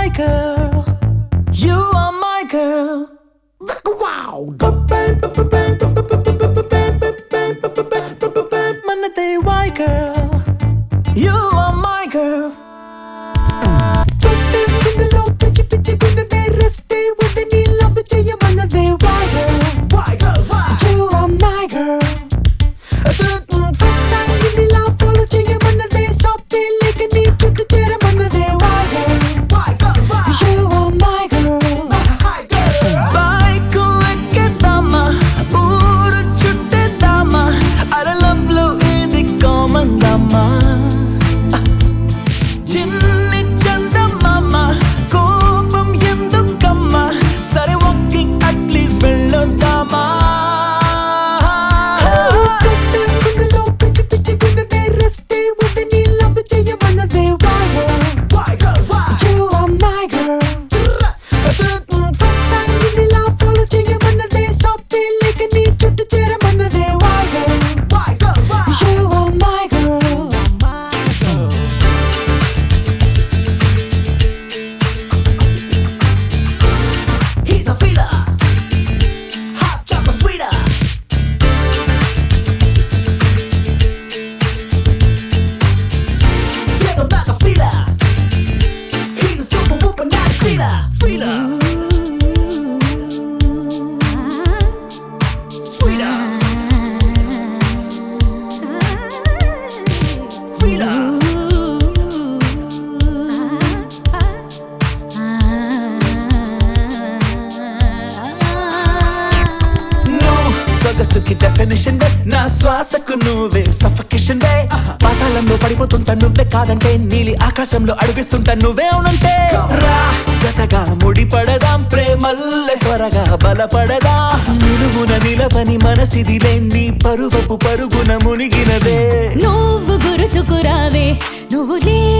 my girl. You are my girl. Wow. మనదే my girl. You are my girl. Trust in గుండెలో పిచ్చి పిచ్చి గుండెనే రెస్ట్ ఉండి నీ లవ్ చేయమన్నదే why girl Why girl? Why? you are my girl First time నిన్ను ఇలా follow చేయమన్నదే stop లేక నీ చుట్టూ చేరమన్నదే why girl Why girl? Why? you are my girl bike ఎక్కేద్దామా ఊరు చుట్టేద్దామా అరలవ్లో ఇది కామన్ దమ్మా చిన్ని చందమామ కోపం ఎందుకమ్మా సరే వాకింగ్ అట్లీస్ట్ వెళ్ళొద్దామా Trust in గుండెలో పిచ్చి పిచ్చి గుండెనే రెస్ట్ ఉండి నీ లవ్ చేయమన్నదే why girl Why girl? Why? you are my girl First time నిన్ను ఇలా follow చేయమన్నదే stop లేక నీ చుట్టూ చేరమన్నదే why girl Why girl? Why? You are my girl. He's a feeler. Hot chocolate sweeter. Yeah, the back a feeler. He's a super whooper, not a feeler. Feeler. Sweeter. Feeler. నువ్వు సొగసుకి definition వే నా శ్వాసకు నువ్వే suffocation వే పాతాళంలో పడిపోతుంటా నువ్వే కాదంటే నీలి ఆకాశంలో అడుగుస్తుంటా నువ్వే అవునంటే రా జతగా ముడి పడదాం ప్రేమల్లె త్వరగా బలపడదా నిలువున నిలవని మనసిదిలే నీ పరువపు పరుగున మునిగినదే నువ్వు గుర్తుకురావే నువ్వు లే